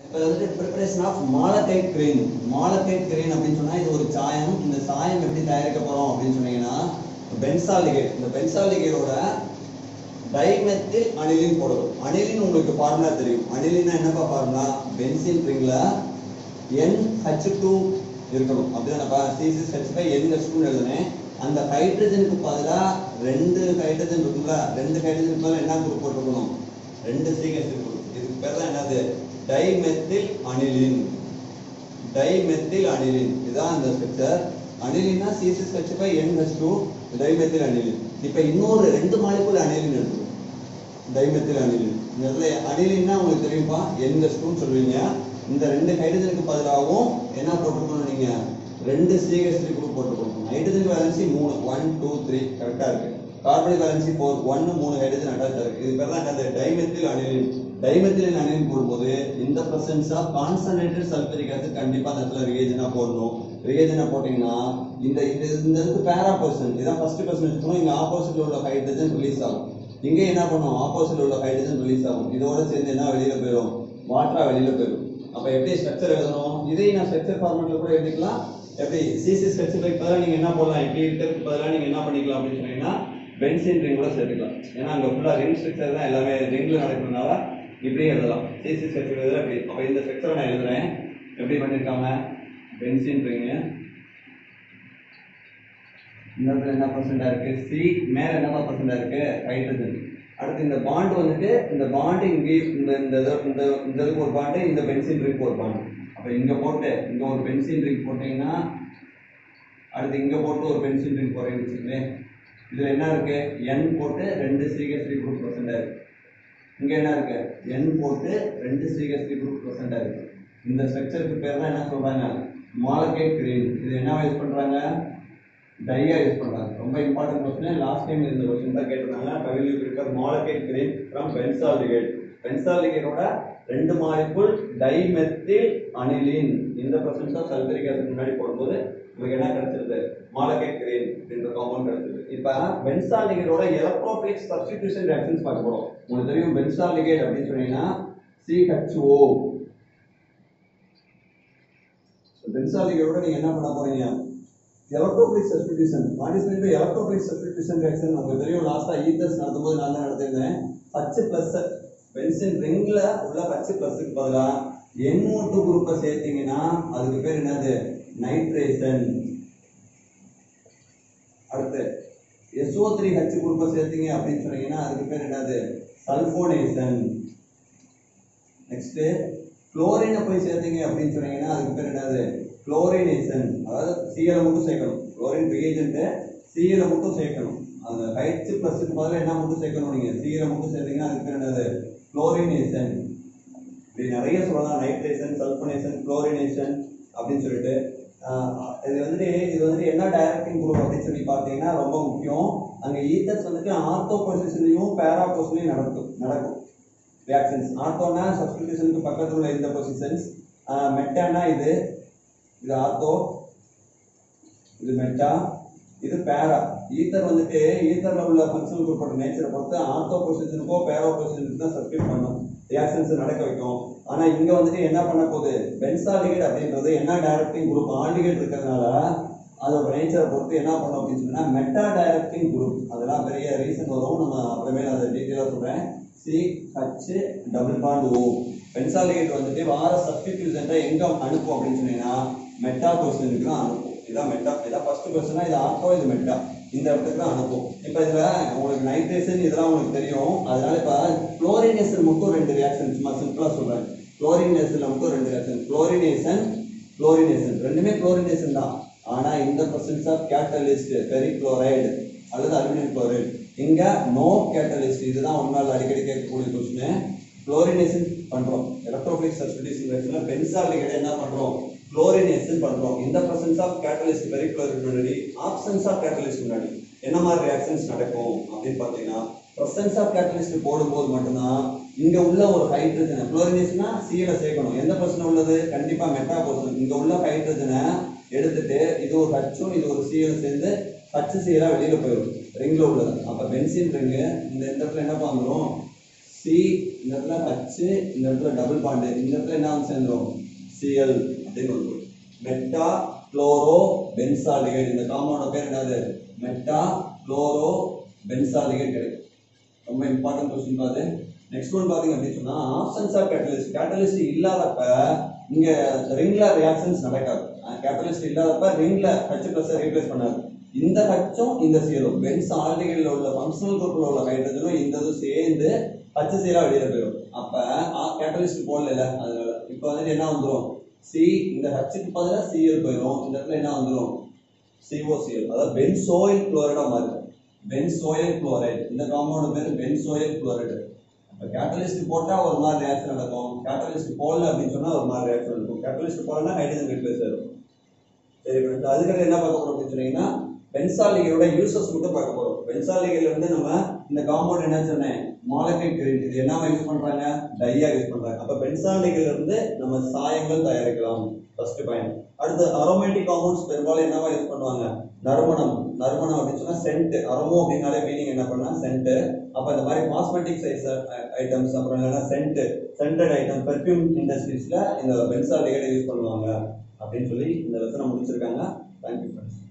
இப்போ வந்துட்டு preparation of malachite green malachite green அப்படின்னு சொன்னா இது ஒரு சாயம் இந்த சாயம் எப்படி தயாரிக்க போறோம் அப்படின்னு சொன்னீங்கன்னா பென்சாலிகேட் இந்த பென்சாலிகேட்டோட டைமெத்தில் அனிலின் போடுறோம் அனிலின் உங்களுக்கு ஃபார்முலா தெரியும் அனிலின்னா என்னப்பா ஃபார்முலா பென்சின் ரிங்ல என் ஹச் டூ இருக்கணும் அப்படிதானப்பா சிசிஸ் H five N H two எழுதுனேன் அந்த ஹைட்ரஜனுக்கு பதிலா ரெண்டு ஹைட்ரஜன் இருக்குல்ல ரெண்டு ஹைட்ரஜனுக்கு பதிலா என்ன குரூப் போட்டுருக்கணும் ரெண்டு சிஹெச் குரூப் இதுக்கு பேர் தான் என்னது டைமெத்தில் அனிலின் டைமெத்தில் அனிலின் இதுதான் அந்த ஸ்ட்ரக்சர் அனிலின்னா சிசிஸ் H five N H two dimethyl aniline இப்போ இன்னொரு ரெண்டு மாலிகுல் அனிலின் எடுத்துக்கணும் டைமெத்தில் அனிலின் இந்த இடத்துல அனிலின்னா உங்களுக்கு தெரியுமா என் ஹெச் டூன்னு சொல்லுவீங்க இந்த ரெண்டு ஹைட்ரஜனுக்கு பதிலாகவும் என்ன போட்டுக்கணும் நீங்க ரெண்டு சிஹெச் த்ரீ குரூப் போட்டுக்கணும் ஹைட்ரஜன் வேலன்சி மூணு ஒன் டூ த்ரீ கரெக்டாக இருக்கு கார்பனிக் வேலன்சி ஃபோர் ஒன்னு மூணு ஹைட்ரஜன் அட்டாச் இருக்கு இது பேர் தான் என்னது டைமெத்தில் அனிலின் டைமெத்தில் அனிலின் போடும்போது இந்த presence of concentrated sulphuric acid கண்டிப்பா அந்த இடத்துல ரிகேஜனா போடணும் ரிகேஜனா போட்டீங்கன்னா இந்த இந்த இந்த இதுக்கு பேரா பர்சன் இதான் ஃபர்ஸ்ட் பர்சன் வச்சுக்கணும் இங்க ஆப்போசிட்ல உள்ள ஹைட்ரஜன் ரிலீஸ் ஆகும் இங்க என்ன பண்ணும் ஆப்போசிட்ல உள்ள ஹைட்ரஜன் ரிலீஸ் ஆகும் இதோட சேர்ந்து என்ன வெளியில போயிடும் வாட்டரா வெளியில போயிடும் அப்ப எப்படி ஸ்ட்ரக்சர் எழுதணும் இதையும் நான் ஸ்ட்ரக்சர் ஃபார்மேட்ல கூட எழுதிக்கலாம் எப்படி சிசி ஸ்ட்ரக்சருக்கு பதிலாக நீங்க என்ன போடலாம் இப்படி இருக்கிறதுக்கு பதிலாக நீங்க என்ன பண்ணிக்கலாம் அப்படின்னு சொன்னீங்கன்னா பென்சின் ரிங் கூட சேர்த்துக்கலாம் ஏன்னா அங்க ஃபுல்லா ரிங் ஸ்ட்ரக்சர் தான் எல்லாமே ரிங்ல நடக்கிறதுனால இப்படியே எழுதலாம் சிசி ஸ்ட்ரக்சர் எழுதுற அப்படி அப்ப இந்த ஸ்ட்ரக்சரை நான் எழுதுறேன் எப்படி பண்ணிருக்காங்க பென்சின் ரிங்கு இந்த இடத்துல என்ன பர்சன்டா இருக்கு சி மேல என்ன பர்சன்டா இருக்கு ஹைட்ரஜன் அடுத்து இந்த பாண்ட் வந்துட்டு இந்த பாண்ட் இங்கே இந்த இந்த இது- இந்த இந்த இதுக்கு ஒரு பாண்டு இந்த பென்சின் ரிங் ஒரு பாண்ட் அப்ப இங்க போட்டு இங்க ஒரு பென்சின் ரிங் போட்டீங்கன்னா அடுத்து இங்க போட்டு ஒரு பென்சின் ரிங் போறேன்னு வச்சுக்கோங்களேன் இதுல என்ன இருக்கு N போட்டு ரெண்டு சிஹெச் த்ரீ குரூப் பர்சன்டா இருக்கு இங்க என்ன இருக்கு N போட்டு ரெண்டு சிஹெச் த்ரீ குரூப் பர்சன்டா இருக்கு இந்த ஸ்ட்ரக்சருக்கு பேர் தான் என்ன சொல்றாங்க மாலக்கைட் கிரீன் இது என்ன யூஸ் பண்றாங்க டையா யூஸ் பண்றாங்க ரொம்ப இம்பார்ட்டன்ட் கொஸ்டின் லாஸ்ட் டைம் இந்த கொஸ்டின் தான் கேட்டிருந்தாங்க கவிலி இருக்கிற மாலக்கைட் கிரீன் ஃப்ரம் பென்சால்டிகேட் பென்சால்டிகேட்டோட ரெண்டு மாலிகுல் டைமெத்தில் அனிலின் இந்த பர்சன்ட் ஆஃப் சல்பரிக் ஆசிட் முன்னாடி போடும்போது உங்களுக்கு என்ன கிடைச்சிருது மாலக்கைட் கிரீன் அப்படின்ற காம்பவுண்ட் கிடைச்சிருது இப்போ பென்சால்டிகேட்டோட எலக்ட்ரோபிளிக் சப்ஸ்டிடியூஷன் ரியாக்ஷன்ஸ் பார்க்க போறோம் உங்களுக்கு தெரியும் பென்சால்டிகேட் அப்படின்னு சொன்னீங்கன்னா CHO பென்சால்டிகேட்டோட நீங்க என்ன பண்ண போறீங்க electrophilic substitution participate by electrophilic substitution reaction உங்களுக்கு தெரியும் லாஸ்டா ஈத்தர்ஸ் நடத்தும்போது நான் தான் நடத்திருந்தேன் ஹச் பிளஸ் பென்சின் ரிங்ல உள்ள ஹச் பிளஸ்க்கு பதிலா என் டூ குரூப்பை சேர்த்தீங்கன்னா அதுக்கு பேர் என்னது நைட்ரேஷன் அடுத்து SO த்ரீ ஹச் குரூப்பை சேர்த்தீங்க அப்படின்னு சொன்னீங்கன்னா அதுக்கு பேர் என்னது சல்போனேஷன் நெக்ஸ்ட் குளோரினை போய் சேர்த்தீங்க அப்படின்னு சொன்னீங்கன்னா அதுக்கு பேர் என்னது குளோரினேஷன் அதாவது சிஎல மட்டும் சேர்க்கணும் குளோரின் ரிஏஜென்ட் சிஎல மட்டும் சேர்க்கணும் அந்த ஹைட்ஸ் பிளஸ்க்கு பதிலா என்ன மட்டும் சேர்க்கணும் நீங்க சிஎல மட்டும் சேர்த்தீங்கன்னா அதுக்கு பேர் என்னது குளோரினேஷன் இப்படி நிறைய சொல்லலாம் நைட்ரேஷன் சல்பனேஷன் குளோரினேஷன் அப்படின்னு சொல்லிட்டு ஆஹ் இது வந்துட்டு இது வந்துட்டு என்ன டைரக்டிங் குரூப் அப்படின்னு சொல்லி பார்த்தீங்கன்னா ரொம்ப முக்கியம் அங்கே ஈத்தர்ஸ் வந்துட்டு ஆர்த்தோ பொசிஷன்லையும் பேரா பொசிஷன்லையும் நடக்கும் நடக்கும் ரியாக்ஷன்ஸ் ஆர்த்தோனா சப்ஸ்டிடியூஷனுக்கு பக்கத்தில் உள்ள இந்த பொசிஷன்ஸ் மெட்டானா இது இது ஆர்த்தோ இது மெட்டா இது பேரா ஈத்தர் வந்துட்டு ஈத்தர்ல உள்ள ஃபங்க்ஷனல் குரூப்போட நேச்சரை பொறுத்து ஆர்த்தோ பொசிஷனுக்கோ பேரா பொசிஷனுக்கு தான் சப்ஸ்கிரைப் பண்ணும் ரியாக்ஷன்ஸ் நடக்க வைக்கும் ஆனா இங்க வந்துட்டு என்ன பண்ண போகுது பென்சாலிகேட் அப்படின்றது என்ன டைரக்டிங் குரூப் ஆல்டிகேட் இருக்கிறதுனால அதோட நேச்சரை பொறுத்து என்ன பண்ணும் அப்படின்னு சொன்னா மெட்டா டைரக்டிங் குரூப் அதெல்லாம் பெரிய ரீசன் வரும் நம்ம அப்புறமேல அதை டீட்டெயிலாக சொல்றேன் C H double bond O benzaldehyde வந்துட்டு வார சப்ஸ்டிடியூஷன்ட்டை எங்க அனுப்பும் அப்படின்னு சொன்னீங்கன்னா மெட்டா கொஸ்டினுக்கு தான் அனுப்பும் இதான் மெட்டா இதான் ஃபர்ஸ்ட் கொஸ்டினா இது ஆர்த்தோ இது மெட்டா இந்த இடத்துக்கு தான் அனுப்பும் இப்போ இதுல உங்களுக்கு நைட்ரேஷன் இதெல்லாம் உங்களுக்கு தெரியும் அதனால இப்போ குளோரினேஷன் மட்டும் ரெண்டு ரியாக்ஷன் சும்மா சிம்பிளா சொல்றேன் குளோரினேஷன்ல மட்டும் ரெண்டு ரியாக்ஷன் குளோரினேஷன் குளோரினேஷன் ரெண்டுமே குளோரினேஷன் தான் ஆனா இந்த presence of catalyst ferric chloride அல்லது அலுமினியம் குளோரைடு இங்க நோ கேட்டலிஸ்ட் இதுதான் ஒன்னால அடிக்கடி கேட்கக்கூடிய கொஸ்டின் குளோரினேஷன் பண்றோம் எலக்ட்ரோபிளிக் சப்ஸ்டிடியூஷன் ரியாக்ஷன்ல பென்சால்டிகேட் என்ன பண்றோம் குளோரினேஷன் பண்றோம் இந்த பிரசன்ஸ் ஆஃப் கேட்டலிஸ்ட் வெரி குளோரின் முன்னாடி ஆப்சன்ஸ் ஆஃப் கேட்டலிஸ்ட் முன்னாடி என்ன மாதிரி ரியாக்ஷன்ஸ் நடக்கும் அப்படின்னு பார்த்தீங்கன்னா பிரசன்ஸ் ஆஃப் கேட்டலிஸ்ட் போடும்போது மட்டும்தான் இங்க உள்ள ஒரு ஹைட்ரஜனை குளோரினேஷனா சிஎல சேர்க்கணும் எந்த பிரச்சனை உள்ளது கண்டிப்பா மெட்டா பர்சன் இங்க உள்ள ஹைட்ரஜனை எடுத்துட்டு இது ஒரு ஹச்சும் இது ஒரு சிஎல் சேர்ந்து ஹச் சிஎலா வெளியில போயிடும் ரிங்ல உள்ளது அப்ப பென்சின் ரிங்கு இந்த இந்த இடத்துல என்ன வந்துடும் சி இந்த இடத்துல ஹச் இந்த இடத்துல டபுள் பாண்டு இந்த இடத்துல என்ன வந்து சேர்ந்துரும் சிஎல் அப்படின்னு வந்துடும் மெட்டா குளோரோ பென்சாலிகைட் இந்த காம்பவுண்டோட பேர் என்னது மெட்டா குளோரோ பென்சாலிகைட் கிடைக்கும் ரொம்ப இம்பார்ட்டன்ட் கொஸ்டின் பாது நெக்ஸ்ட் ஒன் பாத்தீங்க அப்படின்னு சொன்னா ஆப்ஷன்ஸ் ஆஃப் கேட்டலிஸ்ட் கேட்டலிஸ்ட் இல்லாதப்ப இங்க ரிங்ல ரியாக்ஷன்ஸ் நடக்காது கேட்டலிஸ்ட் இல்லாதப்ப ரிங்ல ஹச் பிளஸ் ரீப்ளேஸ் பண்ணாது இந்த ஹச்சும் இந்த சீரும் பென்ஸ் ஆல்டிகைட்ல உள்ள ஃபங்க்ஷனல் குரூப்ல உள்ள ஹைட்ரஜனும் இந்த இதும் சேர்ந்து ஹச் சீரா வெளியில போயிடும் அப்ப கேட்டலிஸ்ட் போடல அதனால இப்போ வந்துட்டு என்ன வந்துரும் சி இந்த ஹச்சுக்கு பதிலா சிஎல் போயிடும் இந்த இடத்துல என்ன வந்துரும் சிஓசிஎல் அதாவது பென்சோயில் குளோரைடா மாறுது பென்சோயில் குளோரைடு இந்த காம்பவுண்ட் பேரு பென்சோயில் குளோரைடு இப்போ கேட்டலிஸ்ட் போட்டா ஒரு மாதிரி ரியாக்ஷன் நடக்கும் கேட்டலிஸ்ட் போடல அப்படின்னு சொன்னா ஒரு மாதிரி ரியாக்ஷன் இருக்கும் கேட்டலிஸ்ட் போடலன்னா ஹைட்ரஜன் ரிப்ளேஸ் ஆகும் சரி ஃப்ரெண்ட்ஸ் அதுக்கடுத்து என்ன பார்க்க போறோம் அப்படின்னு சொன்னீங்கன்னா பென்சாலிகையோட யூசஸ் மட்டும் பார்க்க போறோம் பென்சாலிகைல வந்து நம்ம இந்த காம்பவுண்ட் என்ன சொன்னேன் மாலக்கைல் கிரீன் இது என்ன யூஸ் பண்றாங்க டையா யூஸ் பண்றாங்க அப்ப பென்சாலிகைல இருந்து நம்ம சாயங்கள் தயாரிக்கலாம் ஃபர்ஸ்ட் பாயிண்ட் அடுத்து அரோமேட்டிக் காம்பவுண்ட்ஸ் பெரும்பாலும் என்னவா யூஸ் பண்ணுவாங்க நறுமணம் நறுமணம் அப்படின்னு சொன்னா சென்ட் அரோமோ அப்படின்னாலே மீனிங் என்ன பண்ணா சென்ட் அப்ப இந்த மாதிரி காஸ்மெட்டிக் சைஸ் ஐட்டம்ஸ் அப்புறம் இல்லைன்னா சென்ட் சென்டட் ஐட்டம் பெர்ஃப்யூம் இண்டஸ்ட்ரீஸ்ல இந்த பென்சாலிகைட யூஸ் பண்ணுவாங்க அப்படின்னு சொல்லி இந்த லெசனை முடிச்சிருக்காங்க தேங்க்யூ ஃப்ரெண்ட்ஸ்